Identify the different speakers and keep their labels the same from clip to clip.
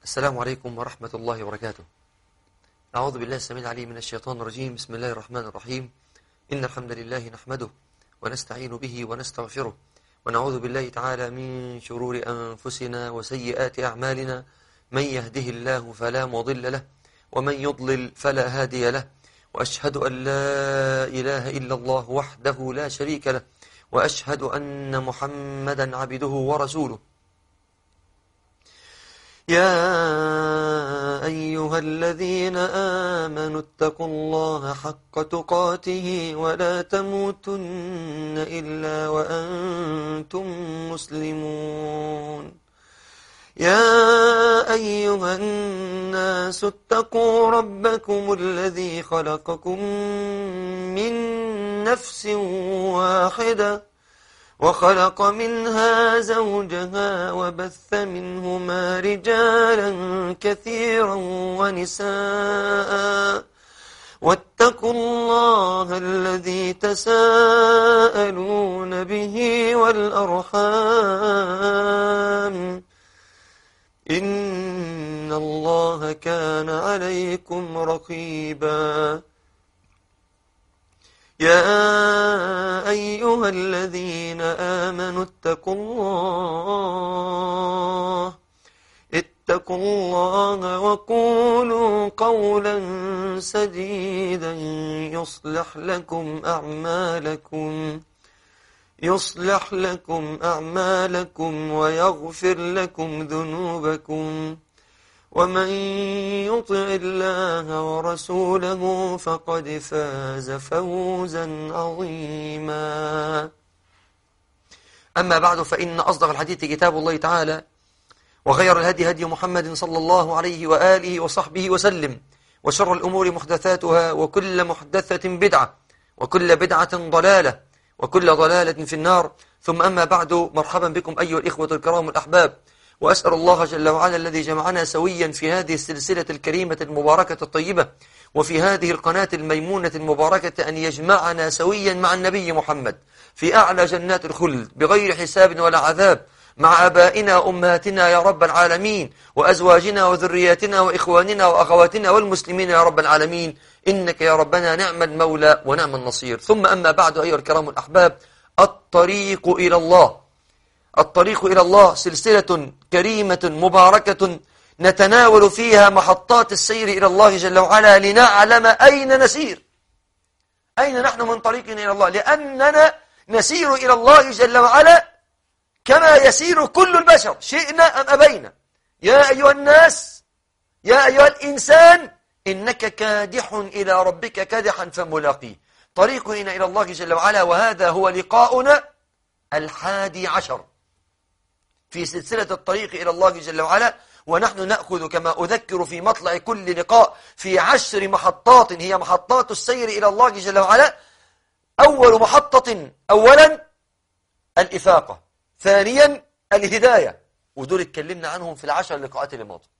Speaker 1: السلام عليكم ورحمة الله وبركاته أعوذ بالله السميع العليم من الشيطان الرجيم بسم الله الرحمن الرحيم إن الحمد لله نحمده ونستعين به ونستغفره ونعوذ بالله تعالى من شرور أنفسنا وسيئات أعمالنا من يهده الله فلا مضل له ومن يضلل فلا هادي له وأشهد أن لا إله إلا الله وحده لا شريك له وأشهد أن محمدا عبده ورسوله يا أيها الذين آمنوا اتقوا الله حق تقاته ولا تموتن إلا وأنتم مسلمون يا أيها الناس اتقوا ربكم الذي خلقكم من نفس واحدة وخلق منها زوجها وبث منهما رجالا كثيرا ونساء واتقوا الله الذي تساءلون به والأرحام إن الله كان عليكم رقيبا يا أيها الذين آمنوا اتقوا الله اتقوا الله وقولوا قولا سديدا يصلح لكم أعمالكم يصلح لكم أعمالكم ويغفر لكم ذنوبكم ومن يطع الله ورسوله فقد فاز فوزا عظيما أما بعد فإن أصدق الحديث كتاب الله تعالى وغير الهدي هدي محمد صلى الله عليه وآله وصحبه وسلم وشر الأمور محدثاتها وكل محدثة بدعة وكل بدعة ضلالة وكل ضلالة في النار ثم أما بعد مرحبا بكم أيها الإخوة الكرام الأحباب وأسأل الله جل وعلا الذي جمعنا سويا في هذه السلسلة الكريمة المباركة الطيبة وفي هذه القناة الميمونة المباركة أن يجمعنا سويا مع النبي محمد في أعلى جنات الخلد بغير حساب ولا عذاب مع أبائنا أمهاتنا يا رب العالمين وأزواجنا وذرياتنا وإخواننا وأخواتنا والمسلمين يا رب العالمين إنك يا ربنا نعم المولى ونعم النصير ثم أما بعد أيها الكرام الأحباب الطريق إلى الله الطريق إلى الله سلسلة كريمة مباركة نتناول فيها محطات السير إلى الله جل وعلا لنعلم أين نسير أين نحن من طريقنا إلى الله لأننا نسير إلى الله جل وعلا كما يسير كل البشر شئنا أم أبينا يا أيها الناس يا أيها الإنسان إنك كادح إلى ربك كادحا فملاقيه طريقنا إلى الله جل وعلا وهذا هو لقاؤنا الحادي عشر في سلسلة الطريق إلى الله جل وعلا ونحن نأخذ كما أذكر في مطلع كل لقاء في عشر محطات هي محطات السير إلى الله جل وعلا أول محطة أولا الإفاقة ثانيا الهداية ودول اتكلمنا عنهم في العشر لقاءات اللي ماضوا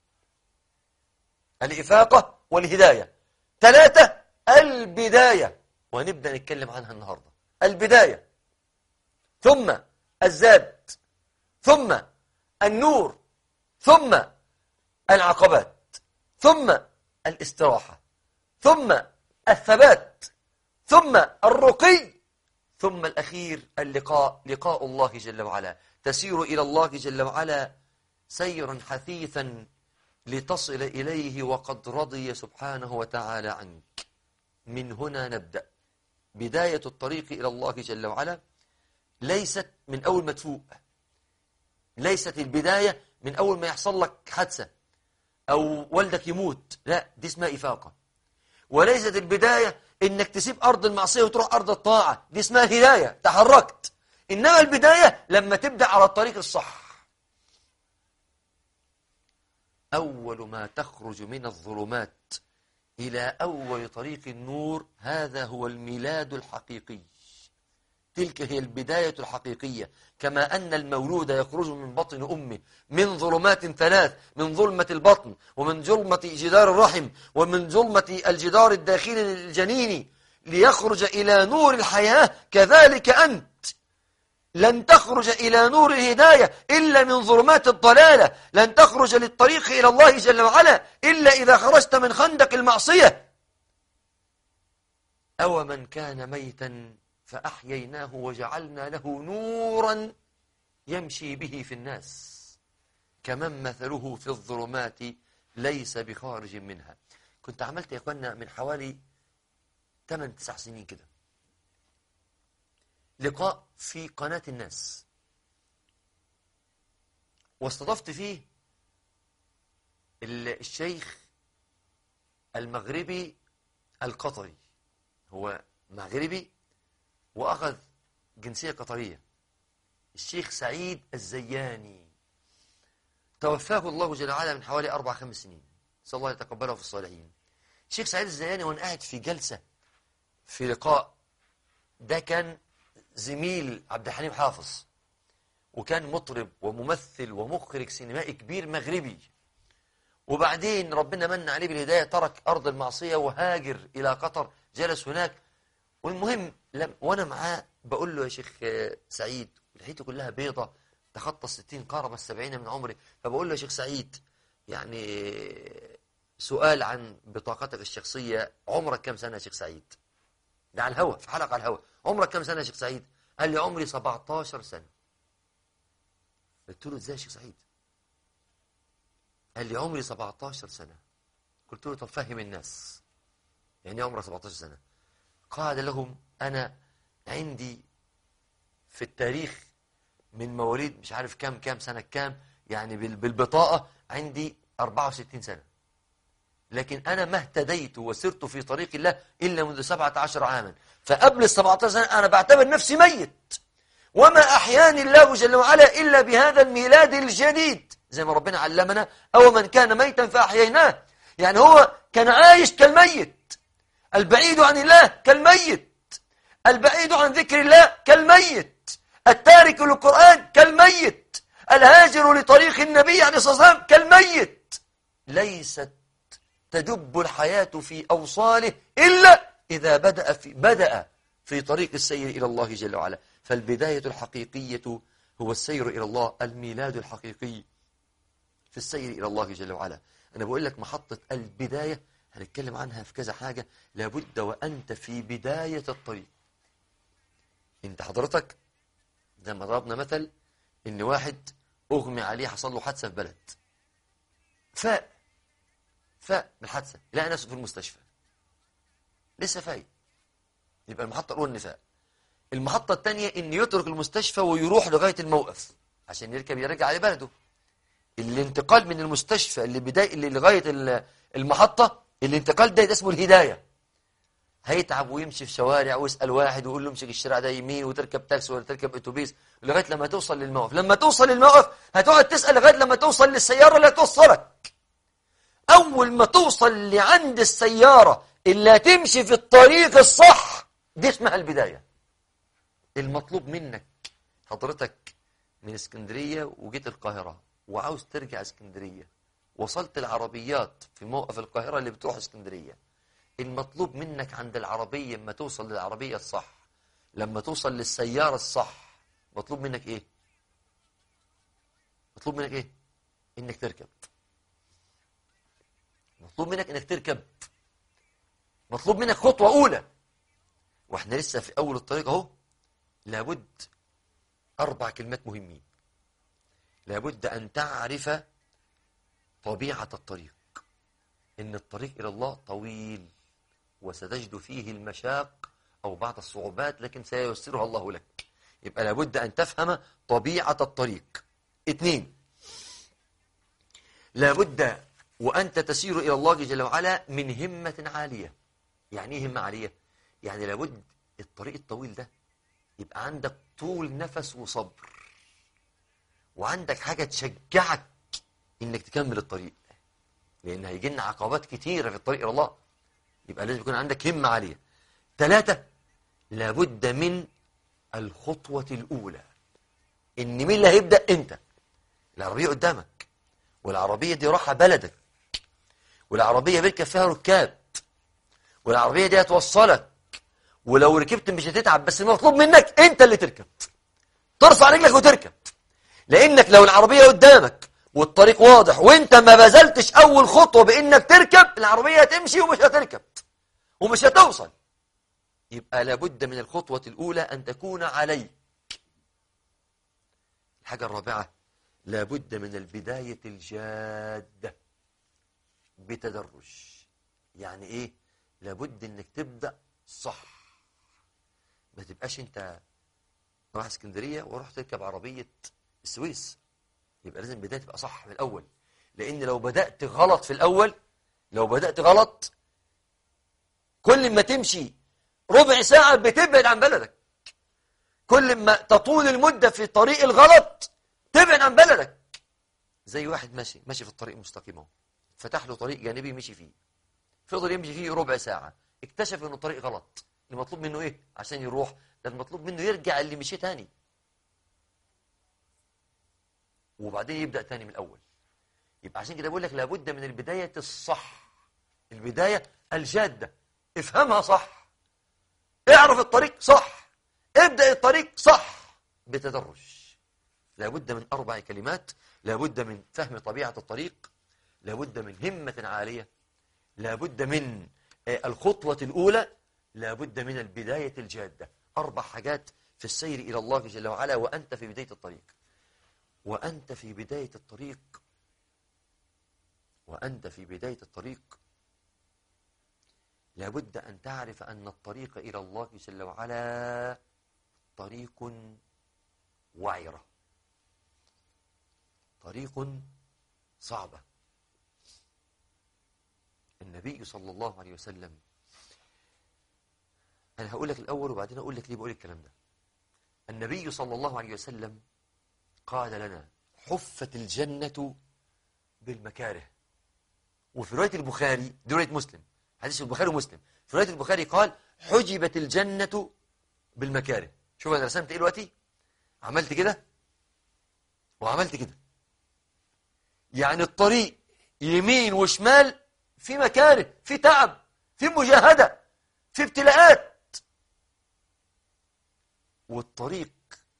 Speaker 1: الإفاقة والهداية ثلاثة البداية وهنبدأ نتكلم عنها النهاردة البداية ثم الزاد ثم النور ثم العقبات ثم الاستراحة ثم الثبات ثم الرقي ثم الأخير اللقاء لقاء الله جل وعلا تسير إلى الله جل وعلا سيرا حثيثا لتصل إليه وقد رضي سبحانه وتعالى عنك من هنا نبدأ بداية الطريق إلى الله جل وعلا ليست من أول ما تفوق ليست البداية من أول ما يحصل لك حادثة أو والدك يموت لا دي اسمها إفاقة وليست البداية إنك تسيب أرض المعصية وتروح أرض الطاعة دي اسمها هداية تحركت إنما البداية لما تبدأ على الطريق الصح أول ما تخرج من الظلمات إلى أول طريق النور هذا هو الميلاد الحقيقي تلك هي البداية الحقيقية كما أن المولود يخرج من بطن أمه من ظلمات ثلاث من ظلمة البطن ومن ظلمة جدار الرحم ومن ظلمة الجدار الداخلي الجنيني ليخرج إلى نور الحياة كذلك أنت لن تخرج إلى نور الهداية إلا من ظلمات الضلالة لن تخرج للطريق إلى الله جل وعلا إلا إذا خرجت من خندق المعصية أو من كان ميتا فأحييناه وجعلنا له نورا يمشي به في الناس كمن مثله في الظلمات ليس بخارج منها كنت عملت يا اخوانا من حوالي 8 9 سنين كده لقاء في قناة الناس واستضفت فيه الشيخ المغربي القطري هو مغربي وأخذ جنسية قطرية الشيخ سعيد الزياني توفاه الله جل وعلا من حوالي أربع خمس سنين نسأل الله يتقبله في الصالحين الشيخ سعيد الزياني وأنا قاعد في جلسة في لقاء ده كان زميل عبد الحليم حافظ وكان مطرب وممثل ومخرج سينمائي كبير مغربي وبعدين ربنا من عليه بالهداية ترك أرض المعصية وهاجر إلى قطر جلس هناك والمهم لم وأنا معاه بقول له يا شيخ سعيد لحيته كلها بيضة تخطى الستين قارب السبعين من عمري فبقول له يا شيخ سعيد يعني سؤال عن بطاقتك الشخصية عمرك كم سنة يا شيخ سعيد ده على الهوا في حلقة على الهوا عمرك كم سنة يا شيخ سعيد قال لي عمري 17 سنة قلت له ازاي يا شيخ سعيد قال لي عمري 17 سنة قلت له طب فهم الناس يعني عمرك 17 سنة قال لهم أنا عندي في التاريخ من مواليد مش عارف كام كام سنة كام يعني بالبطاقة عندي 64 سنة لكن أنا ما اهتديت وسرت في طريق الله إلا منذ 17 عاما فقبل ال 17 سنة أنا بعتبر نفسي ميت وما أحياني الله جل وعلا إلا بهذا الميلاد الجديد زي ما ربنا علمنا أو من كان ميتا فأحييناه يعني هو كان عايش كالميت البعيد عن الله كالميت البعيد عن ذكر الله كالميت التارك للقرآن كالميت الهاجر لطريق النبي عليه الصلاة والسلام كالميت ليست تدب الحياة في أوصاله إلا إذا بدأ في, بدأ في طريق السير إلى الله جل وعلا فالبداية الحقيقية هو السير إلى الله الميلاد الحقيقي في السير إلى الله جل وعلا أنا بقول لك محطة البداية هنتكلم عنها في كذا حاجة لابد وأنت في بداية الطريق انت حضرتك زي ما ضربنا مثل ان واحد اغمي عليه حصل له حادثه في بلد فاق فاق من الحادثه لقى نفسه في المستشفى لسه فايق يبقى المحطه الاولى النفاق المحطه الثانيه ان يترك المستشفى ويروح لغايه الموقف عشان يركب يرجع لبلده الانتقال من المستشفى اللي بدايه اللي لغايه المحطه الانتقال ده اسمه الهدايه هيتعب ويمشي في شوارع ويسأل واحد ويقول له امسك الشارع ده يمين وتركب تاكسي ولا تركب اتوبيس لغايه لما توصل للموقف لما توصل للموقف هتقعد تسأل لغايه لما توصل للسيارة اللي توصلك أول ما توصل لعند السيارة اللي هتمشي في الطريق الصح دي اسمها البداية المطلوب منك حضرتك من اسكندرية وجيت القاهرة وعاوز ترجع اسكندرية وصلت العربيات في موقف القاهرة اللي بتروح اسكندرية المطلوب منك عند العربية لما توصل للعربية الصح لما توصل للسيارة الصح مطلوب منك ايه مطلوب منك ايه انك تركب مطلوب منك انك تركب مطلوب منك خطوة اولى واحنا لسه في اول الطريق اهو لابد اربع كلمات مهمين لابد ان تعرف طبيعة الطريق ان الطريق الى الله طويل وستجد فيه المشاق أو بعض الصعوبات لكن سييسرها الله لك يبقى لابد أن تفهم طبيعة الطريق اثنين لابد وأنت تسير إلى الله جل وعلا من همة عالية يعني إيه همة عالية؟ يعني لابد الطريق الطويل ده يبقى عندك طول نفس وصبر وعندك حاجة تشجعك إنك تكمل الطريق لأن هيجي لنا عقبات كتيرة في الطريق إلى الله يبقى لازم يكون عندك همة عالية ثلاثة لابد من الخطوة الأولى إن مين اللي هيبدأ أنت العربية قدامك والعربية دي راحة بلدك والعربية بيركب فيها ركاب والعربية دي هتوصلك ولو ركبت مش هتتعب بس المطلوب منك أنت اللي تركب ترفع رجلك وتركب لانك لو العربيه قدامك والطريق واضح وانت ما بذلتش اول خطوه بانك تركب العربيه هتمشي ومش هتركب ومش هتوصل يبقى لابد من الخطوه الاولى ان تكون عليك الحاجه الرابعه لابد من البدايه الجاده بتدرج يعني ايه لابد انك تبدا صح ما تبقاش انت رايح اسكندريه وروح تركب عربيه السويس يبقى لازم البدايه تبقى صح من الاول لان لو بدات غلط في الاول لو بدات غلط كل ما تمشي ربع ساعه بتبعد عن بلدك كل ما تطول المده في الطريق الغلط تبعد عن بلدك زي واحد ماشي ماشي في الطريق مستقيم اهو فتح له طريق جانبي مشي فيه فضل يمشي فيه ربع ساعه اكتشف انه طريق غلط المطلوب منه ايه عشان يروح ده المطلوب منه يرجع اللي مشيه تاني وبعدين يبدأ تاني من الأول يبقى عشان كده بقول لك لابد من البداية الصح البداية الجادة افهمها صح اعرف الطريق صح ابدأ الطريق صح بتدرج لابد من أربع كلمات لابد من فهم طبيعة الطريق لابد من همة عالية لابد من الخطوة الأولى لابد من البداية الجادة أربع حاجات في السير إلى الله جل وعلا وأنت في بداية الطريق وأنت في بداية الطريق وأنت في بداية الطريق لابد أن تعرف أن الطريق إلى الله جل وعلا طريق وعرة طريق صعبة النبي صلى الله عليه وسلم أنا هقول لك الأول وبعدين أقول لك ليه بقول الكلام ده النبي صلى الله عليه وسلم قال لنا حفت الجنة بالمكاره وفي رواية البخاري دي رواية مسلم حديث البخاري ومسلم في رواية البخاري قال حجبت الجنة بالمكاره شوف أنا رسمت إيه دلوقتي عملت كده وعملت كده يعني الطريق يمين وشمال في مكاره في تعب في مجاهدة في ابتلاءات والطريق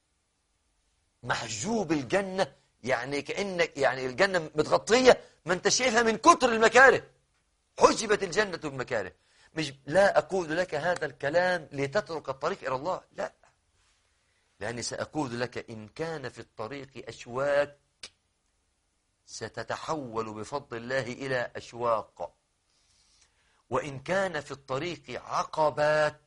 Speaker 1: محجوب الجنة يعني كأنك يعني الجنة متغطية ما انت شايفها من كتر المكاره حجبت الجنة بمكاره مش لا أقول لك هذا الكلام لتترك الطريق إلى الله لا لأني سأقول لك إن كان في الطريق أشواك ستتحول بفضل الله إلى أشواق وإن كان في الطريق عقبات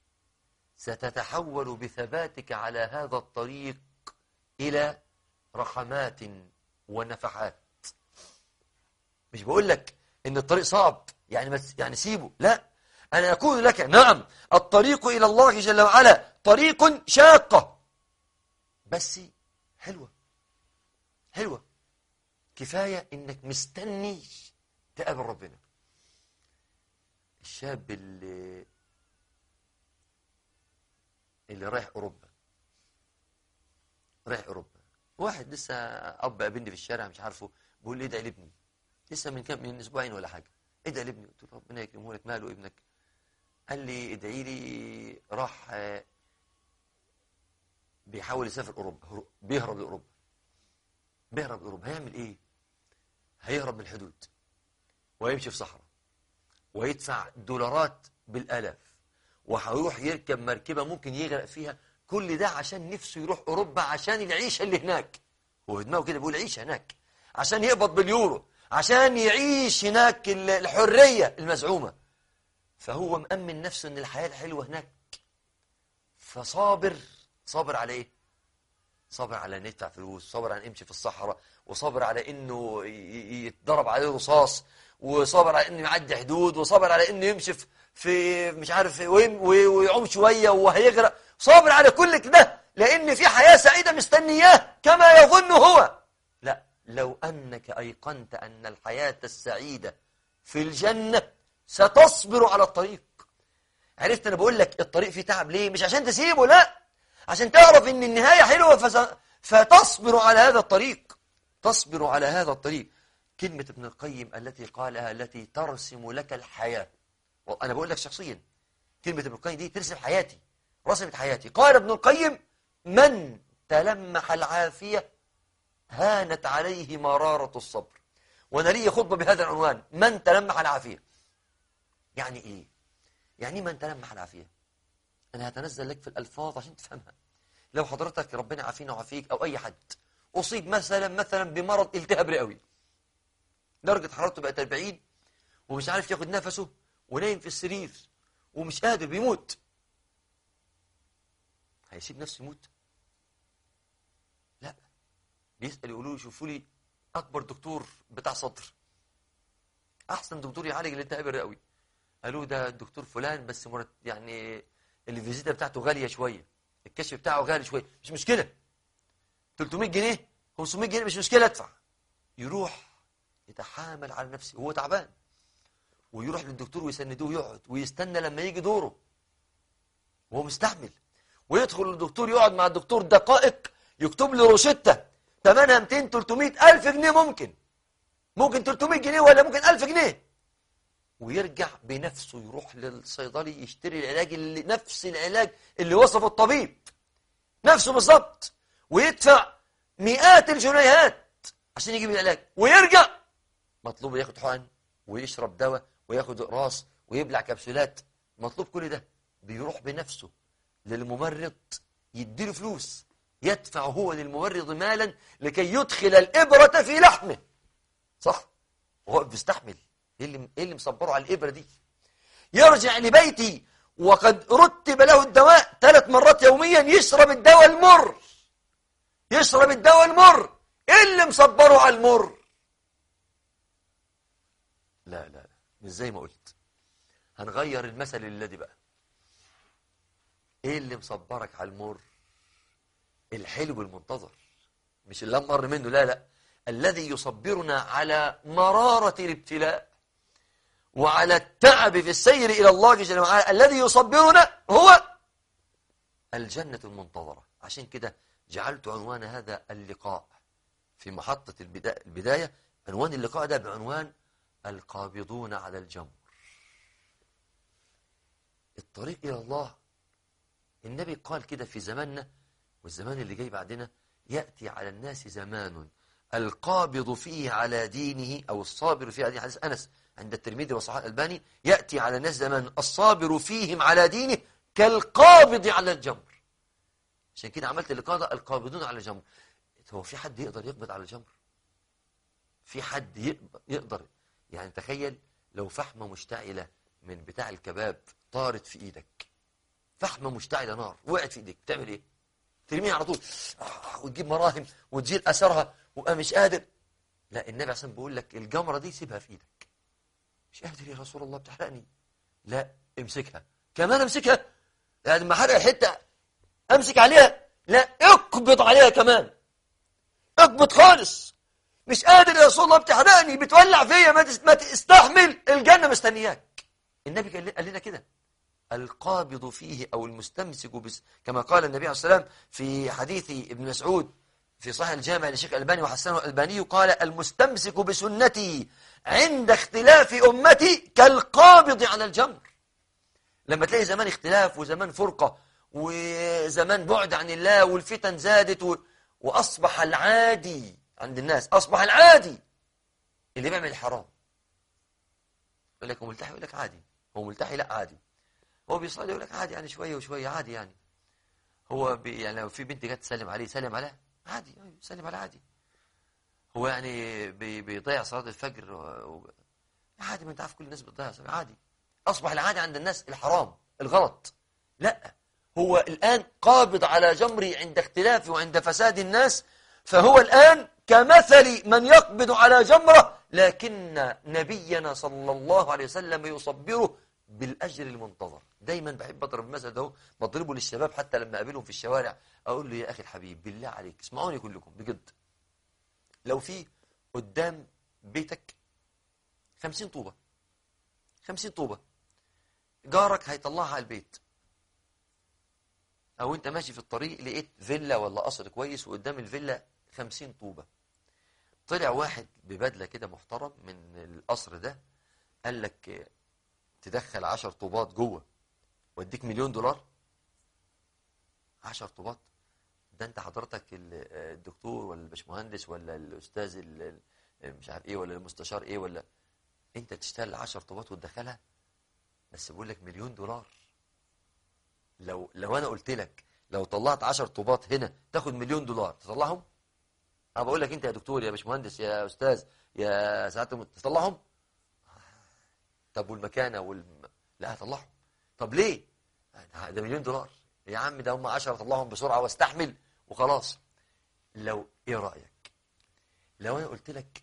Speaker 1: ستتحول بثباتك على هذا الطريق إلى رحمات ونفحات مش بقول لك إن الطريق صعب يعني بس يعني سيبه لا أنا أقول لك نعم الطريق إلى الله جل وعلا طريق شاقة بس حلوة حلوة كفاية إنك مستني تقابل ربنا الشاب اللي اللي رايح أوروبا رايح أوروبا واحد لسه أب قابلني في الشارع مش عارفه بيقول لي ادعي لابني لسه من كام من أسبوعين ولا حاجة ادعي لابني قلت له ربنا يكرمه لك ماله ابنك قال لي ادعي لي راح بيحاول يسافر أوروبا بيهرب لأوروبا بيهرب لأوروبا هيعمل إيه؟ هيهرب من الحدود ويمشي في صحراء ويدفع دولارات بالآلاف وهيروح يركب مركبة ممكن يغرق فيها كل ده عشان نفسه يروح أوروبا عشان العيشة اللي هناك هو دماغه كده بيقول عيش هناك عشان يقبض باليورو عشان يعيش هناك الحرية المزعومة فهو مأمن نفسه ان الحياة الحلوة هناك فصابر صابر على ايه صابر على انه يدفع فلوس صابر على يمشي في الصحراء وصابر على انه يتضرب عليه رصاص وصابر على انه يعدي حدود وصابر على انه يمشي في مش عارف وين ويعوم شوية وهيغرق صابر على كل كده لان في حياة سعيدة مستنياه كما يظن هو لا لو انك ايقنت ان الحياة السعيدة في الجنة ستصبر على الطريق عرفت انا بقول لك الطريق فيه تعب ليه مش عشان تسيبه لا عشان تعرف ان النهاية حلوة فس... فتصبر على هذا الطريق تصبر على هذا الطريق كلمة ابن القيم التي قالها التي ترسم لك الحياة وأنا بقول لك شخصيا كلمة ابن القيم دي ترسم حياتي رسمت حياتي قال ابن القيم من تلمح العافية هانت عليه مرارة الصبر وانا لي خطبة بهذا العنوان من تلمح العافية يعني ايه يعني من تلمح العافية انا هتنزل لك في الالفاظ عشان تفهمها لو حضرتك ربنا عافينا وعافيك او اي حد اصيب مثلا مثلا بمرض التهاب رئوي درجة حرارته بقت 40 ومش عارف ياخد نفسه ونايم في السرير ومش قادر بيموت هيسيب نفسه يموت لا بيسأل يقولوا له شوفوا لي أكبر دكتور بتاع صدر أحسن دكتور يعالج الالتهاب الرئوي قالوا ده الدكتور فلان بس مرت يعني الفيزيتا بتاعته غالية شوية الكشف بتاعه غالي شوية مش مشكلة 300 جنيه 500 جنيه مش مشكلة ادفع يروح يتحامل على نفسه وهو تعبان ويروح للدكتور ويسندوه يقعد ويستنى لما يجي دوره وهو مستحمل ويدخل للدكتور يقعد مع الدكتور دقائق يكتب له روشتة ثمنها 200 300 ألف جنيه ممكن ممكن 300 جنيه ولا ممكن 1000 جنيه ويرجع بنفسه يروح للصيدلي يشتري العلاج اللي نفس العلاج اللي وصفه الطبيب نفسه بالظبط ويدفع مئات الجنيهات عشان يجيب العلاج ويرجع مطلوب ياخد حقن ويشرب دواء وياخد اقراص ويبلع كبسولات مطلوب كل ده بيروح بنفسه للممرض يديله فلوس يدفع هو للممرض مالا لكي يدخل الإبرة في لحمه صح وهو بيستحمل ايه اللي ايه اللي مصبره على الإبرة دي يرجع لبيتي وقد رتب له الدواء ثلاث مرات يوميا يشرب الدواء المر يشرب الدواء المر ايه اللي مصبره على المر لا لا لا مش زي ما قلت هنغير المثل الذي بقى ايه اللي مصبرك على المر الحلو المنتظر مش اللي مر منه لا لا الذي يصبرنا على مرارة الابتلاء وعلى التعب في السير إلى الله جل وعلا الذي يصبرنا هو الجنة المنتظرة عشان كده جعلت عنوان هذا اللقاء في محطة البدا- البداية عنوان اللقاء ده بعنوان القابضون على الجمر الطريق إلى الله النبي قال كده في زماننا والزمان اللي جاي بعدنا يأتي على الناس زمان القابض فيه على دينه أو الصابر فيه على دينه حديث أنس عند الترمذي وصحاح الألباني يأتي على الناس زمان الصابر فيهم على دينه كالقابض على الجمر عشان كده عملت اللقاء ده القابضون على الجمر هو في حد يقدر يقبض على الجمر في حد يقب- يقدر يعني تخيل لو فحمة مشتعلة من بتاع الكباب طارت في ايدك فحمة مشتعلة نار وقعت في ايدك تعمل ايه ترميها على طول آه، وتجيب مراهم وتزيل اثرها وابقى مش قادر لا النبي عشان بيقول لك الجمرة دي سيبها في ايدك مش قادر يا رسول الله بتحرقني لا امسكها كمان امسكها يعني لما حرق حتة امسك عليها لا اقبض عليها كمان اقبض خالص مش قادر يا رسول الله بتحرقني بتولع فيا ما تس- ما تستحمل الجنة مستنياك النبي قال قال لنا كده القابض فيه أو المستمسك بس كما قال النبي عليه الصلاة والسلام في حديث ابن مسعود في صحيح الجامع للشيخ الألباني وحسنه الألباني قال المستمسك بسنتي عند اختلاف أمتي كالقابض على الجمر لما تلاقي زمان اختلاف وزمان فرقة وزمان بعد عن الله والفتن زادت و... وأصبح العادي عند الناس أصبح العادي اللي بيعمل الحرام يقول لك هو ملتحي يقول لك عادي هو ملتحي لا عادي هو بيصلي يقول لك عادي يعني شوية وشوية عادي يعني هو بي يعني لو في بنت جت تسلم عليه سلم عليها عادي أيوة، سلم عليها عادي هو يعني بي بيضيع صلاة الفجر و... و... عادي ما انت عارف كل الناس بتضيع صلاة عادي أصبح العادي عند الناس الحرام الغلط لا هو الآن قابض على جمري عند اختلاف وعند فساد الناس فهو الآن كمثل من يقبض على جمرة لكن نبينا صلى الله عليه وسلم يصبره بالأجر المنتظر دايما بحب أضرب المثل ده بضربه للشباب حتى لما أقابلهم في الشوارع أقول له يا أخي الحبيب بالله عليك اسمعوني كلكم بجد لو في قدام بيتك خمسين طوبة خمسين طوبة جارك هيطلعها على البيت او انت ماشي في الطريق لقيت فيلا ولا قصر كويس وقدام الفيلا خمسين طوبة طلع واحد ببدلة كده محترم من القصر ده قال لك تدخل عشر طوبات جوه واديك مليون دولار عشر طوبات
Speaker 2: ده انت حضرتك الدكتور ولا الباشمهندس ولا الاستاذ مش عارف ايه ولا المستشار ايه ولا انت تشتغل 10 طوبات وتدخلها بس بقول لك مليون دولار لو لو انا قلت لك لو طلعت 10 طوبات هنا تاخد مليون دولار تطلعهم انا بقول لك انت يا دكتور يا باشمهندس يا استاذ يا سعاده تطلعهم طب والمكانه والم... لا هطلعهم طب ليه ده مليون دولار يا عم ده هم 10 طلعهم بسرعه واستحمل وخلاص لو ايه رايك لو انا قلت لك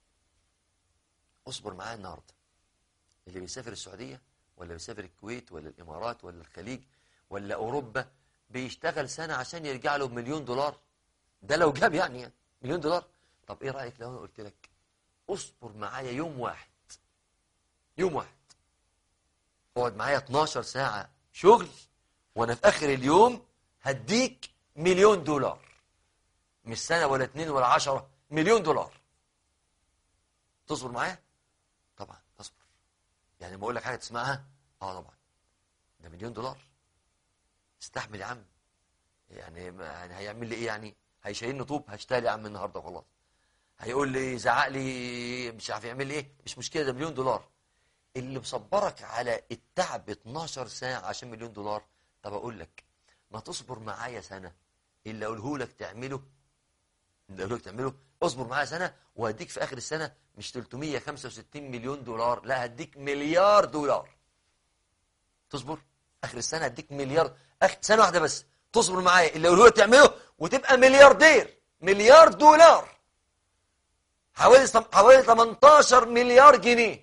Speaker 2: اصبر معايا النهارده اللي بيسافر السعوديه ولا بيسافر الكويت ولا الامارات ولا الخليج ولا اوروبا بيشتغل سنه عشان يرجع له بمليون دولار ده لو جاب يعني, يعني مليون دولار طب ايه رايك لو انا قلت لك اصبر معايا يوم واحد يوم واحد اقعد معايا 12 ساعه شغل وانا في اخر اليوم هديك مليون دولار مش سنه ولا اتنين ولا عشرة مليون دولار تصبر معايا طبعا اصبر يعني ما اقول لك حاجه تسمعها اه طبعا ده مليون دولار استحمل يا عم يعني يعني هيعمل لي ايه يعني هيشيلني طوب هشتغل يا عم النهارده خلاص هيقول لي زعق لي مش عارف يعمل لي ايه مش مشكله ده مليون دولار اللي مصبرك على التعب 12 ساعه عشان مليون دولار طب اقول لك ما تصبر معايا سنه اللي اقوله لك تعمله اللي اقوله لك تعمله اصبر معايا سنه وهديك في اخر السنه مش 365 مليون دولار لا هديك مليار دولار تصبر اخر السنه هديك مليار اخر سنه واحده بس تصبر معايا اللي اقوله لك تعمله وتبقى ملياردير مليار دولار حوالي حوالي 18 مليار جنيه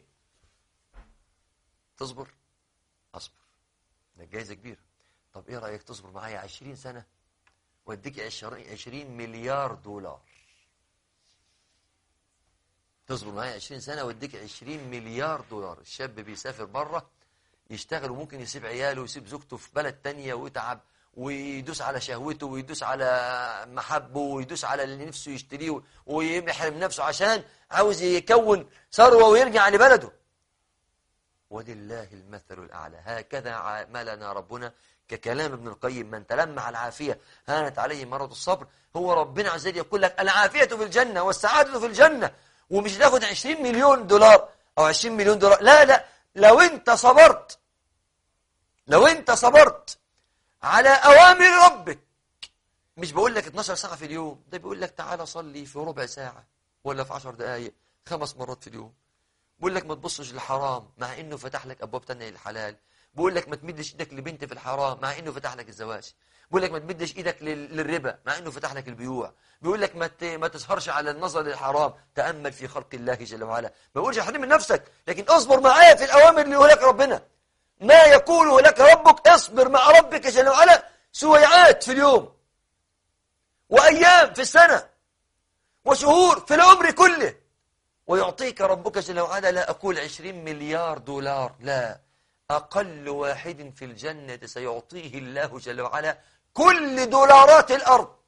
Speaker 2: تصبر اصبر ده جايزه كبيره طب ايه رايك تصبر معايا 20 سنه واديك 20 مليار دولار تصبر معايا 20 سنه واديك 20 مليار دولار الشاب بيسافر بره يشتغل وممكن يسيب عياله ويسيب زوجته في بلد تانية ويتعب ويدوس على شهوته ويدوس على محبه ويدوس على اللي نفسه يشتريه ويحرم نفسه عشان عاوز يكون ثروة ويرجع لبلده ولله المثل الأعلى هكذا عاملنا ربنا ككلام ابن القيم من تلمع العافية هانت عليه مرض الصبر هو ربنا عز وجل يقول لك العافية في الجنة والسعادة في الجنة ومش تاخد 20 مليون دولار أو 20 مليون دولار لا لا لو انت صبرت لو انت صبرت على أوامر ربك مش بقول لك 12 ساعة في اليوم ده بيقول لك تعالى صلي في ربع ساعة ولا في 10 دقايق خمس مرات في اليوم بقول لك ما تبصش للحرام مع انه فتح لك ابواب تانية للحلال بقول لك ما تمدش ايدك لبنت في الحرام مع انه فتح لك الزواج بقول لك ما تمدش ايدك للربا مع انه فتح لك البيوع بيقول لك ما ما تسهرش على النظر للحرام تامل في خلق الله جل وعلا ما بقولش احرم من نفسك لكن اصبر معايا في الاوامر اللي يقول لك ربنا ما يقوله لك ربك اصبر مع ربك جل وعلا سويعات في اليوم وأيام في السنة وشهور في العمر كله ويعطيك ربك جل وعلا لا أقول عشرين مليار دولار لا أقل واحد في الجنة سيعطيه الله جل وعلا كل دولارات الأرض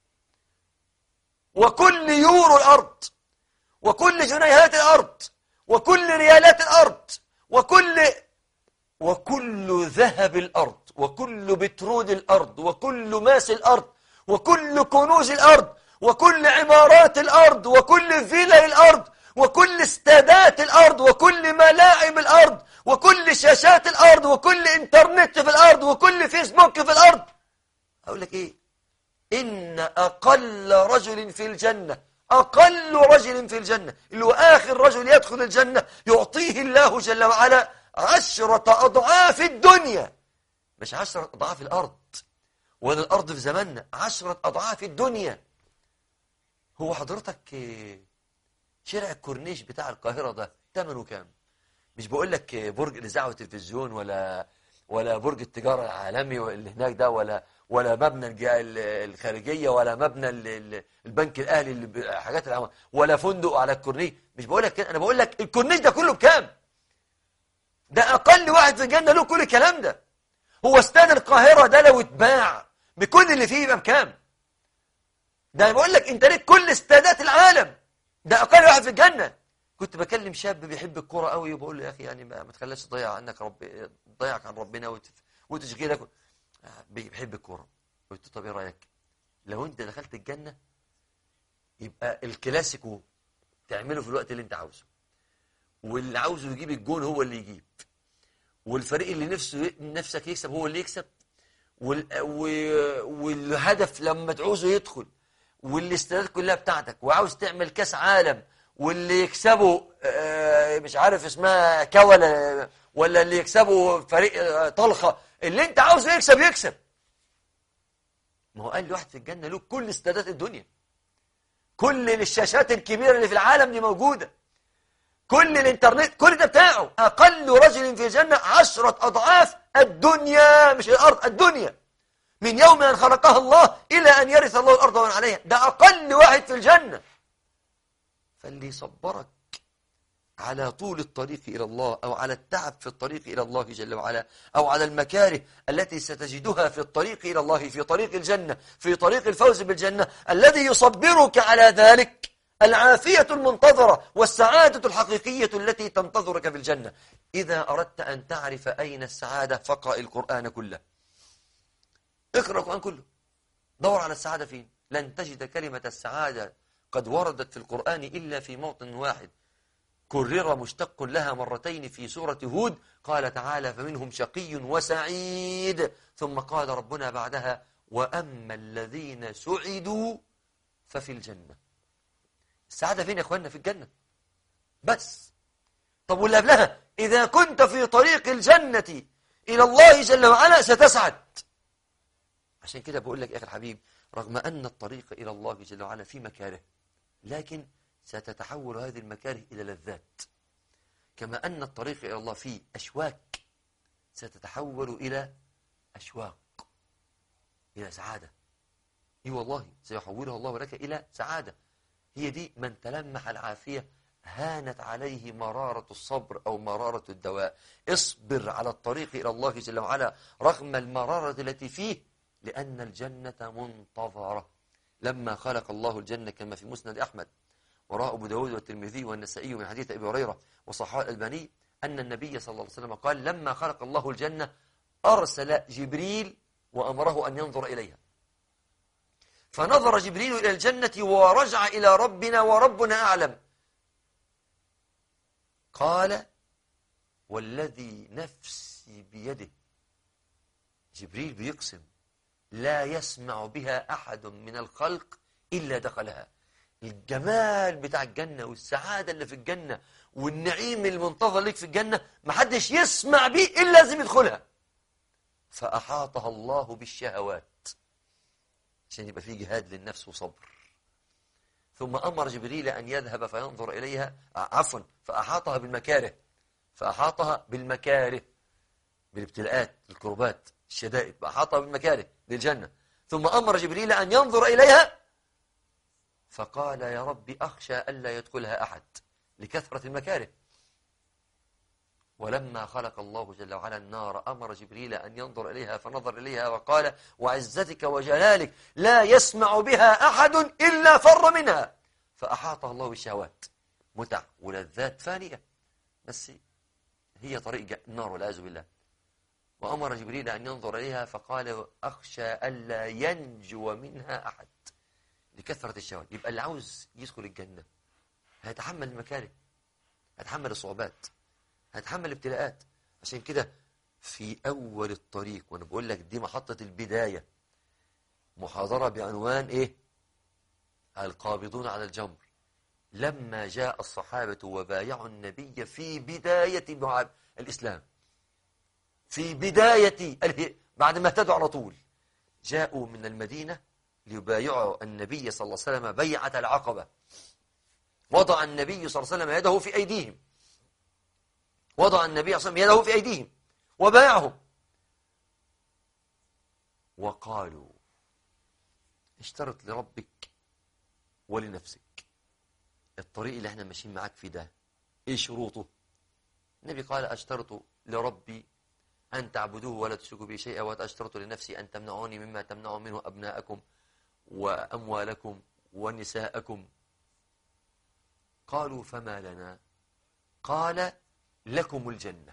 Speaker 2: وكل يورو الأرض وكل جنيهات الأرض وكل ريالات الأرض وكل وكل ذهب الأرض وكل بترول الأرض وكل ماس الأرض وكل كنوز الأرض وكل عمارات الأرض وكل فيلا الأرض وكل استادات الأرض وكل ملاعب الأرض وكل شاشات الأرض وكل إنترنت في الأرض وكل فيسبوك في الأرض أقول لك إيه إن أقل رجل في الجنة أقل رجل في الجنة اللي هو آخر رجل يدخل الجنة يعطيه الله جل وعلا عشرة أضعاف الدنيا مش عشرة أضعاف الأرض ولا الأرض في زماننا عشرة أضعاف الدنيا هو حضرتك شارع الكورنيش بتاع القاهرة ده ثمنه كام مش بقول لك برج الإذاعة والتلفزيون ولا ولا برج التجارة العالمي اللي هناك ده ولا ولا مبنى الخارجية ولا مبنى البنك الأهلي اللي حاجات العامة ولا فندق على الكورنيش مش بقول لك كده أنا بقول لك الكورنيش ده كله بكام ده أقل واحد في الجنة له كل الكلام ده هو استاد القاهرة ده لو اتباع بكل اللي فيه يبقى بكام ده بقول لك انت ليك كل استادات العالم ده اقل واحد في الجنة كنت بكلم شاب بيحب الكوره قوي وبقول له يا اخي يعني ما, ما تخليش تضيع عنك رب تضيعك عن ربنا وتشغلك بيحب الكوره قلت له طب ايه رايك لو انت دخلت الجنة يبقى الكلاسيكو تعمله في الوقت اللي انت عاوزه واللي عاوزه يجيب الجون هو اللي يجيب والفريق اللي نفسه نفسك يكسب هو اللي يكسب وال... و... والهدف لما تعوزه يدخل والاستادات كلها بتاعتك وعاوز تعمل كاس عالم واللي يكسبه آه، مش عارف اسمها كولا ولا اللي يكسبه فريق آه، طلخة اللي انت عاوزه يكسب يكسب ما هو قال لي واحد في الجنة له كل استادات الدنيا كل الشاشات الكبيرة اللي في العالم دي موجودة كل الانترنت كل ده بتاعه أقل رجل في الجنة عشرة أضعاف الدنيا مش الأرض الدنيا من يوم أن خلقها الله إلى أن يرث الله الأرض ومن عليها ده أقل واحد في الجنة فاللي يصبرك على طول الطريق إلى الله أو على التعب في الطريق إلى الله جل وعلا أو على المكاره التي ستجدها في الطريق إلى الله في طريق الجنة في طريق الفوز بالجنة الذي يصبرك على ذلك العافية المنتظرة والسعادة الحقيقية التي تنتظرك في الجنة إذا أردت أن تعرف أين السعادة فاقرأ القرآن كله اقرأ القرآن كله دور على السعادة فين لن تجد كلمة السعادة قد وردت في القرآن إلا في موطن واحد كرر مشتق لها مرتين في سورة هود قال تعالى فمنهم شقي وسعيد ثم قال ربنا بعدها وأما الذين سعدوا ففي الجنة السعادة فين يا أخوانا في الجنة بس طب واللي قبلها إذا كنت في طريق الجنة إلى الله جل وعلا ستسعد عشان كده بقول لك يا أخي الحبيب رغم أن الطريق إلى الله جل وعلا في مكاره لكن ستتحول هذه المكاره إلى لذات كما أن الطريق إلى الله فيه أشواك ستتحول إلى أشواق إلى سعادة إي والله سيحولها الله لك إلى سعادة هي دي من تلمح العافية هانت عليه مرارة الصبر أو مرارة الدواء اصبر على الطريق إلى الله جل وعلا رغم المرارة التي فيه لأن الجنة منتظرة لما خلق الله الجنة كما في مسند أحمد وراء أبو داود والترمذي والنسائي من حديث أبي هريرة وصحاء الألباني أن النبي صلى الله عليه وسلم قال لما خلق الله الجنة أرسل جبريل وأمره أن ينظر إليها فنظر جبريل إلى الجنة ورجع إلى ربنا وربنا أعلم قال والذي نفسي بيده جبريل بيقسم لا يسمع بها أحد من الخلق إلا دخلها الجمال بتاع الجنة والسعادة اللي في الجنة والنعيم المنتظر لك في الجنة محدش يسمع بيه إلا لازم يدخلها فأحاطها الله بالشهوات عشان يبقى فيه جهاد للنفس وصبر ثم أمر جبريل أن يذهب فينظر إليها عفوا فأحاطها بالمكاره فأحاطها بالمكاره بالابتلاءات الكربات الشدائد فأحاطها بالمكاره للجنة ثم أمر جبريل أن ينظر إليها فقال يا رب أخشى ألا يدخلها أحد لكثرة المكاره ولما خلق الله جل وعلا النار أمر جبريل أن ينظر إليها فنظر إليها وقال وعزتك وجلالك لا يسمع بها أحد إلا فر منها فأحاطها الله بالشهوات متع ولذات فانية بس هي طريق النار والعياذ بالله وأمر جبريل أن ينظر إليها فقال أخشى ألا ينجو منها أحد لكثرة الشهوات يبقى اللي عاوز يدخل الجنة هيتحمل المكاره هيتحمل الصعوبات هيتحمل الابتلاءات عشان كده في أول الطريق وأنا بقول لك دي محطة البداية محاضرة بعنوان إيه القابضون على الجمر لما جاء الصحابة وبايعوا النبي في بداية الإسلام في بداية بعد ما اهتدوا على طول جاءوا من المدينة ليبايعوا النبي صلى الله عليه وسلم بيعة العقبة وضع النبي صلى الله عليه وسلم يده في أيديهم وضع النبي صلى الله عليه وسلم يده في أيديهم وبايعهم وقالوا اشترط لربك ولنفسك الطريق اللي احنا ماشيين معاك في ده ايه شروطه النبي قال اشترط لربي أن تعبدوه ولا تشركوا به شيئا وأشترط لنفسي أن تمنعوني مما تمنعوا منه أبناءكم وأموالكم ونساءكم قالوا فما لنا قال لكم الجنة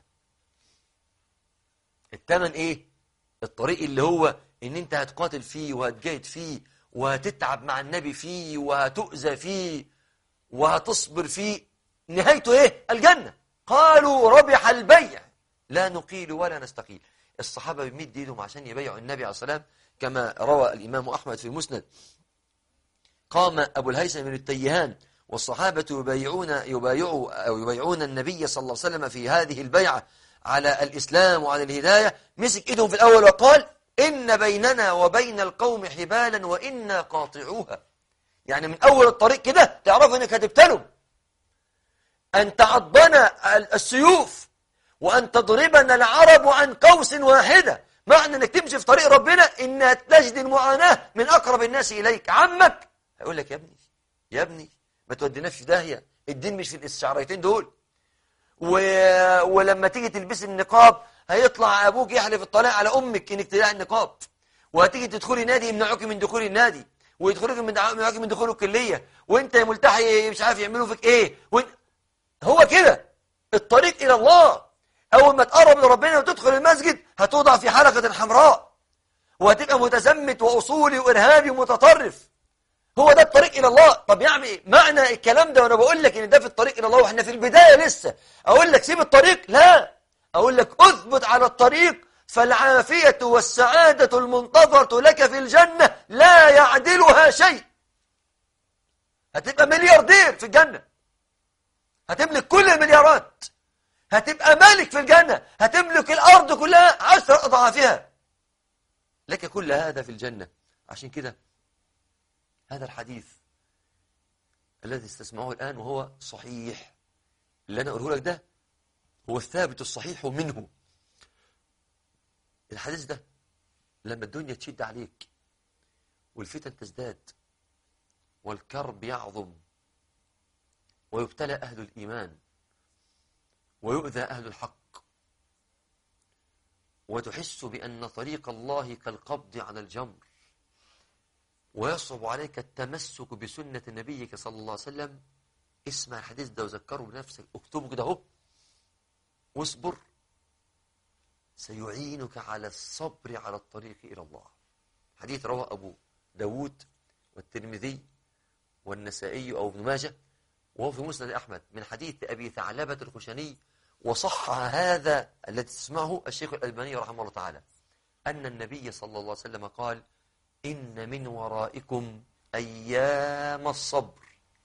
Speaker 2: الثمن ايه الطريق اللي هو ان انت هتقاتل فيه وهتجاهد فيه وهتتعب مع النبي فيه وهتؤذى فيه وهتصبر فيه نهايته ايه الجنة قالوا ربح البيع لا نقيل ولا نستقيل الصحابة بيمد ايدهم عشان يبيعوا النبي عليه الصلاة والسلام كما روى الإمام أحمد في المسند قام أبو الهيثم بن التيهان والصحابة يبايعون يبايعوا أو يبايعون النبي صلى الله عليه وسلم في هذه البيعة على الإسلام وعلى الهداية مسك إيدهم في الأول وقال إن بيننا وبين القوم حبالا وإنا قاطعوها يعني من أول الطريق كده تعرفوا إنك هتبتلوا أن تعضنا السيوف وأن تضربنا العرب عن قوس واحدة معنى أنك تمشي في طريق ربنا إنها تجد المعاناة من أقرب الناس إليك عمك هيقول لك يا ابني يا ابني ما توديناش في داهية الدين مش في الاستشعاريتين دول و... ولما تيجي تلبسي النقاب هيطلع أبوك يحلف الطلاق على أمك إنك تلاقي النقاب وهتيجي تدخلي نادي يمنعوك من دخول النادي ويدخلوك من يمنعوك من دخول الكلية وانت ملتحي مش عارف يعملوا فيك ايه وانت هو كده الطريق إلى الله أول ما تقرب لربنا وتدخل المسجد هتوضع في حلقة حمراء وهتبقى متزمت وأصولي وإرهابي ومتطرف هو ده الطريق إلى الله طب يعني إيه؟ معنى الكلام ده وأنا بقول لك إن ده في الطريق إلى الله وإحنا في البداية لسه أقول لك سيب الطريق لا أقول لك أثبت على الطريق فالعافية والسعادة المنتظرة لك في الجنة لا يعدلها شيء هتبقى ملياردير في الجنة هتملك كل المليارات هتبقى مالك في الجنة هتملك الأرض كلها عشر أضعافها لك كل هذا في الجنة عشان كده هذا الحديث الذي استسمعه الآن وهو صحيح اللي أنا أقوله لك ده هو الثابت الصحيح منه الحديث ده لما الدنيا تشد عليك والفتن تزداد والكرب يعظم ويبتلى أهل الإيمان ويؤذى أهل الحق وتحس بأن طريق الله كالقبض على الجمر ويصعب عليك التمسك بسنة نبيك صلى الله عليه وسلم اسمع الحديث ده وذكره بنفسك اكتبه كده اهو واصبر سيعينك على الصبر على الطريق إلى الله حديث رواه أبو داود والترمذي والنسائي أو ابن ماجه وهو في مسند أحمد من حديث أبي ثعلبة الخشني وصح هذا الذي تسمعه الشيخ الألباني رحمه الله تعالى أن النبي صلى الله عليه وسلم قال إن من ورائكم أيام الصبر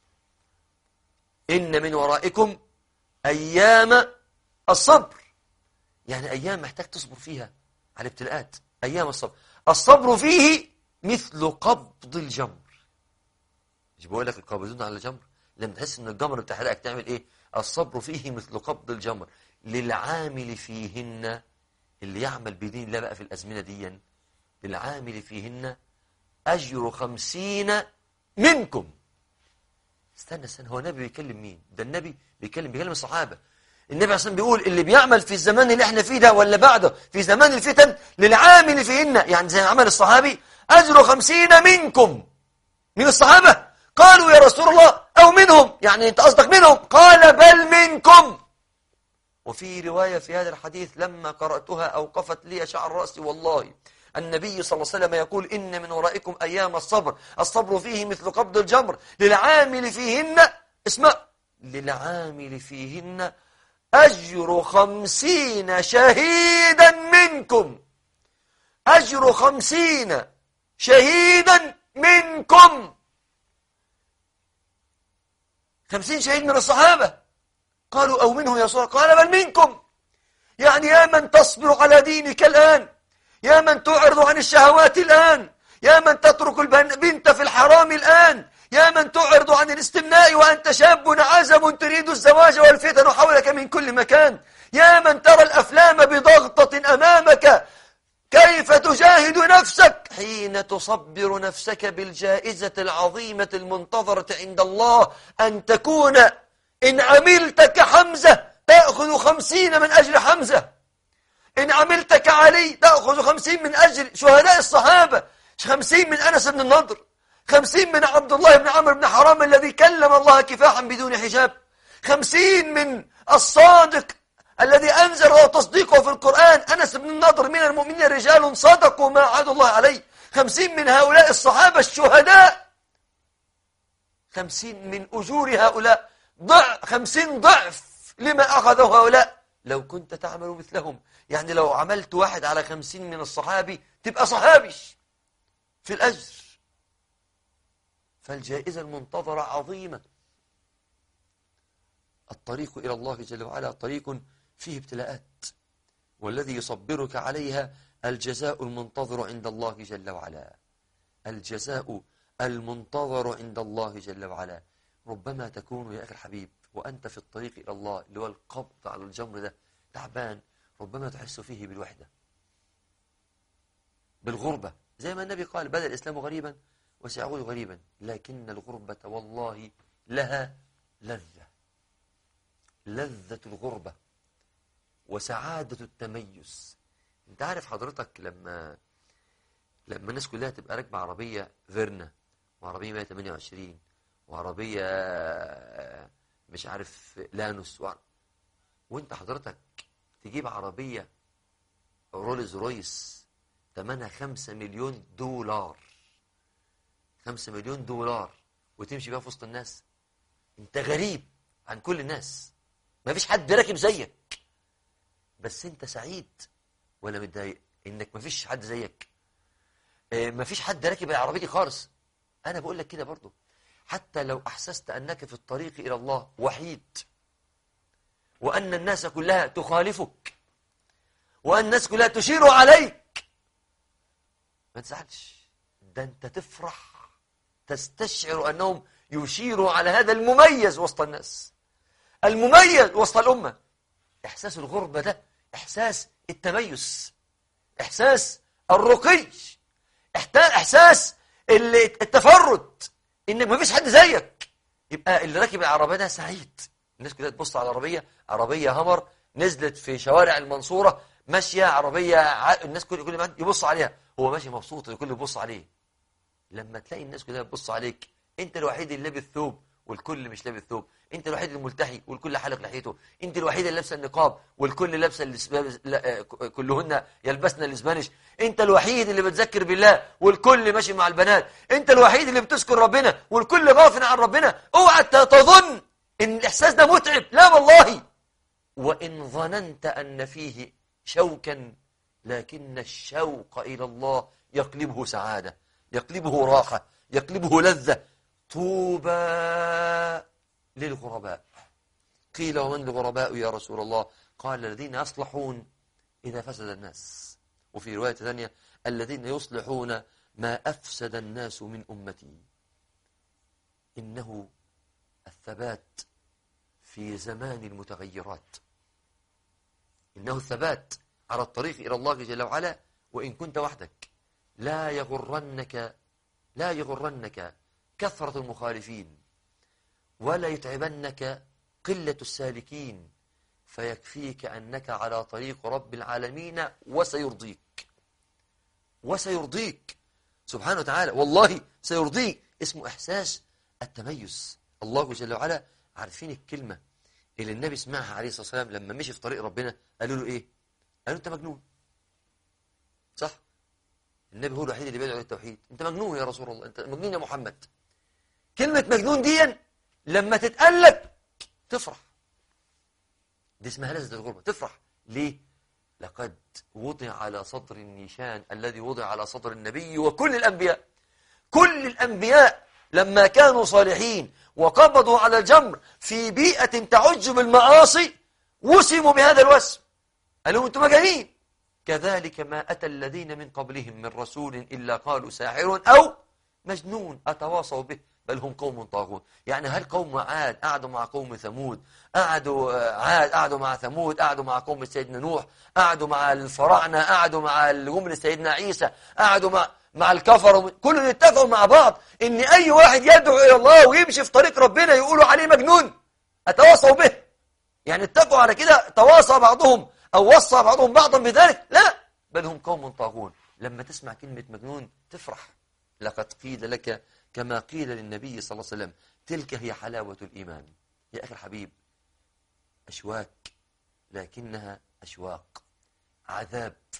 Speaker 2: إن من ورائكم أيام الصبر يعني أيام محتاج تصبر فيها على الابتلاءات أيام الصبر الصبر فيه مثل قبض الجمر مش بقول لك القابضون على الجمر لما تحس ان الجمر بتحرقك تعمل ايه الصبر فيه مثل قبض الجمر للعامل فيهن اللي يعمل بدين الله بقى في الأزمنة دي للعامل فيهن أجر خمسين منكم استنى استنى هو النبي بيكلم مين ده النبي بيكلم بيكلم الصحابة النبي اصلا بيقول اللي بيعمل في الزمان اللي احنا فيه ده ولا بعده في زمان الفتن للعامل فيهن يعني زي عمل الصحابي أجر خمسين منكم من الصحابة قالوا يا رسول الله أو منهم يعني أنت قصدك منهم قال بل منكم وفي رواية في هذا الحديث لما قرأتها أوقفت لي شعر رأسي والله النبي صلى الله عليه وسلم يقول إن من ورائكم أيام الصبر الصبر فيه مثل قبض الجمر للعامل فيهن اسمع للعامل فيهن أجر خمسين شهيدا منكم أجر خمسين شهيدا منكم خمسين شهيد من الصحابة قالوا أو منه يا صلى قال بل منكم يعني يا من تصبر على دينك الآن يا من تعرض عن الشهوات الآن يا من تترك البنت في الحرام الآن يا من تعرض عن الاستمناء وأنت شاب عزم تريد الزواج والفتن حولك من كل مكان يا من ترى الأفلام بضغطة أمامك كيف تجاهد نفسك حين تصبر نفسك بالجائزة العظيمة المنتظرة عند الله أن تكون إن عملت كحمزة تأخذ خمسين من أجل حمزة إن عملت كعلي تأخذ خمسين من أجل شهداء الصحابة خمسين من أنس بن النضر خمسين من عبد الله بن عمرو بن حرام الذي كلم الله كفاحا بدون حجاب خمسين من الصادق الذي أنزل تصديقه في القرآن أنس بن النضر من المؤمنين رجال صدقوا ما عهد الله عليه خمسين من هؤلاء الصحابة الشهداء خمسين من أجور هؤلاء ضع خمسين ضعف لما أخذه هؤلاء لو كنت تعمل مثلهم يعني لو عملت واحد على خمسين من الصحابي تبقى صحابي في الأجر فالجائزة المنتظرة عظيمة الطريق إلى الله جل وعلا طريق فيه ابتلاءات والذي يصبرك عليها الجزاء المنتظر عند الله جل وعلا الجزاء المنتظر عند الله جل وعلا ربما تكون يا أخي الحبيب وأنت في الطريق إلى الله اللي هو القبض على الجمر ده تعبان ربما تحس فيه بالوحدة بالغربة زي ما النبي قال بدأ الإسلام غريبا وسيعود غريبا لكن الغربة والله لها لذة لذة الغربة وسعادة التميز انت عارف حضرتك لما لما الناس كلها تبقى راكبه عربية فيرنا وعربية 128 وعربية مش عارف لانوس و... وانت حضرتك تجيب عربية رولز رويس ثمنها خمسة مليون دولار خمسة مليون دولار وتمشي بيها في وسط الناس انت غريب عن كل الناس ما فيش حد راكب زيك بس انت سعيد ولا متضايق انك ما فيش حد زيك اه ما فيش حد راكب العربيه دي خالص انا بقول لك كده برضو حتى لو احسست انك في الطريق الى الله وحيد وان الناس كلها تخالفك وان الناس كلها تشير عليك ما تزعلش ده انت تفرح تستشعر انهم يشيروا على هذا المميز وسط الناس المميز وسط الامه احساس الغربه ده احساس التميز احساس الرقي احساس التفرد ان ما فيش حد زيك يبقى اللي راكب العربيه ده سعيد الناس كلها تبص على العربيه عربيه همر نزلت في شوارع المنصوره ماشيه عربيه ع... الناس كل كل ما يبص عليها هو ماشي مبسوط الكل يبص عليه لما تلاقي الناس كلها بتبص عليك انت الوحيد اللي لابس ثوب والكل مش لابس ثوب انت الوحيد الملتحي والكل حلق لحيته انت الوحيد اللي لابسه النقاب والكل لابسه الاسبانيش كلهن يلبسن الاسبانيش انت الوحيد اللي بتذكر بالله والكل ماشي مع البنات انت الوحيد اللي بتذكر ربنا والكل غافل عن ربنا اوعى تظن ان الاحساس ده متعب لا والله وان ظننت ان فيه شوكا لكن الشوق الى الله يقلبه سعاده يقلبه راحه يقلبه لذه طوبى للغرباء قيل ومن الغرباء يا رسول الله قال الذين يصلحون إذا فسد الناس وفي رواية ثانية الذين يصلحون ما أفسد الناس من أمتي إنه الثبات في زمان المتغيرات إنه الثبات على الطريق إلى الله جل وعلا وإن كنت وحدك لا يغرنك لا يغرنك كثرة المخالفين ولا يتعبنك قلة السالكين فيكفيك أنك على طريق رب العالمين وسيرضيك وسيرضيك سبحانه وتعالى والله سيرضيك اسمه إحساس التميز الله جل وعلا عارفين الكلمة اللي النبي سمعها عليه الصلاة والسلام لما مشي في طريق ربنا قالوا له إيه قالوا أنت مجنون صح النبي هو الوحيد اللي بيدعو للتوحيد أنت مجنون يا رسول الله أنت مجنون يا محمد كلمة مجنون دي لما تتقلب تفرح دي اسمها لذة الغربة تفرح ليه؟ لقد وضع على صدر النيشان الذي وضع على صدر النبي وكل الأنبياء كل الأنبياء لما كانوا صالحين وقبضوا على الجمر في بيئة تعج بالمعاصي وسموا بهذا الوسم قالوا انتم مجانين كذلك ما أتى الذين من قبلهم من رسول إلا قالوا ساحر أو مجنون أتواصوا به بل هم قوم طاغون يعني هل قوم عاد قعدوا مع قوم ثمود قعدوا عاد قعدوا مع ثمود قعدوا مع قوم سيدنا نوح قعدوا مع الفراعنة قعدوا مع الجمل سيدنا عيسى قعدوا مع مع الكفر كلهم يتفقوا مع بعض ان اي واحد يدعو الى الله ويمشي في طريق ربنا يقولوا عليه مجنون اتواصوا به يعني اتفقوا على كده تواصى بعضهم او وصى بعضهم بعضا بذلك لا بل هم قوم طاغون لما تسمع كلمة مجنون تفرح لقد قيل لك كما قيل للنبي صلى الله عليه وسلم تلك هي حلاوة الإيمان يا أخي الحبيب أشواك لكنها أشواق عذاب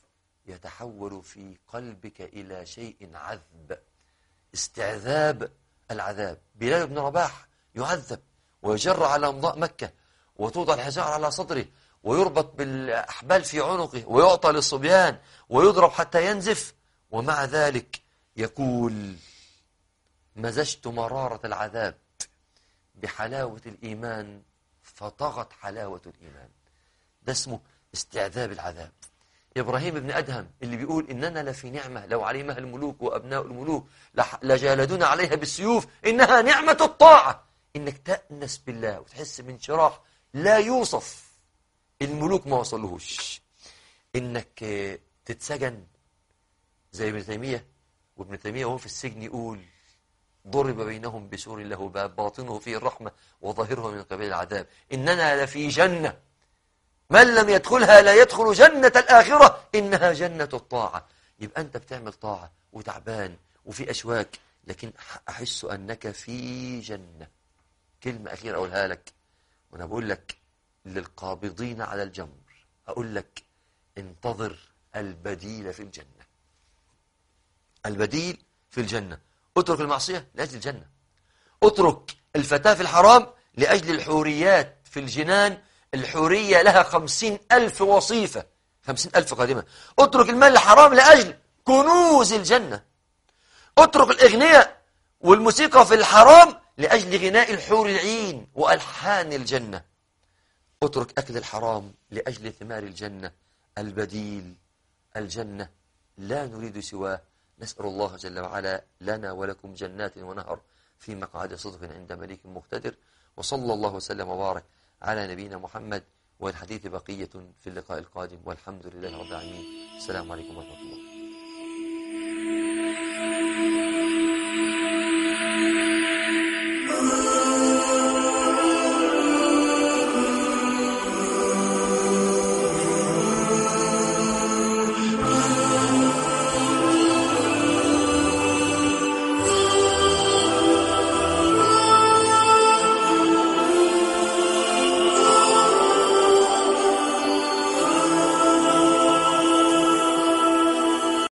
Speaker 2: يتحول في قلبك إلى شيء عذب استعذاب العذاب بلال بن رباح يعذب ويجر على أمضاء مكة وتوضع الحجار على صدره ويربط بالأحبال في عنقه ويعطى للصبيان ويضرب حتى ينزف ومع ذلك يقول مزجت مرارة العذاب بحلاوة الإيمان فطغت حلاوة الإيمان ده اسمه استعذاب العذاب إبراهيم بن أدهم اللي بيقول إننا لفي نعمة لو علمها الملوك وأبناء الملوك لح- لجالدونا عليها بالسيوف إنها نعمة الطاعة إنك تأنس بالله وتحس بانشراح لا يوصف الملوك ما وصلوهوش إنك آه، تتسجن زي ابن تيمية وابن تيمية وهو في السجن يقول ضرب بينهم بسور له باب باطنه فيه الرحمة وظاهره من قبيل العذاب إننا لفي جنة من لم يدخلها لا يدخل جنة الآخرة إنها جنة الطاعة يبقى أنت بتعمل طاعة وتعبان وفي أشواك لكن أحس أنك في جنة كلمة أخيرة أقولها لك وأنا بقول لك للقابضين على الجمر أقول لك انتظر البديل في الجنة البديل في الجنة اترك المعصية لأجل الجنة اترك الفتاة في الحرام لأجل الحوريات في الجنان الحورية لها خمسين ألف وصيفة خمسين ألف قادمة اترك المال الحرام لأجل كنوز الجنة اترك الإغنياء والموسيقى في الحرام لأجل غناء الحور العين وألحان الجنة اترك أكل الحرام لأجل ثمار الجنة البديل الجنة لا نريد سواه نسأل الله جل وعلا لنا ولكم جنات ونهر في مقعد صدق عند مليك مقتدر وصلى الله وسلم وبارك على نبينا محمد والحديث بقية في اللقاء القادم والحمد لله رب العالمين السلام عليكم ورحمة الله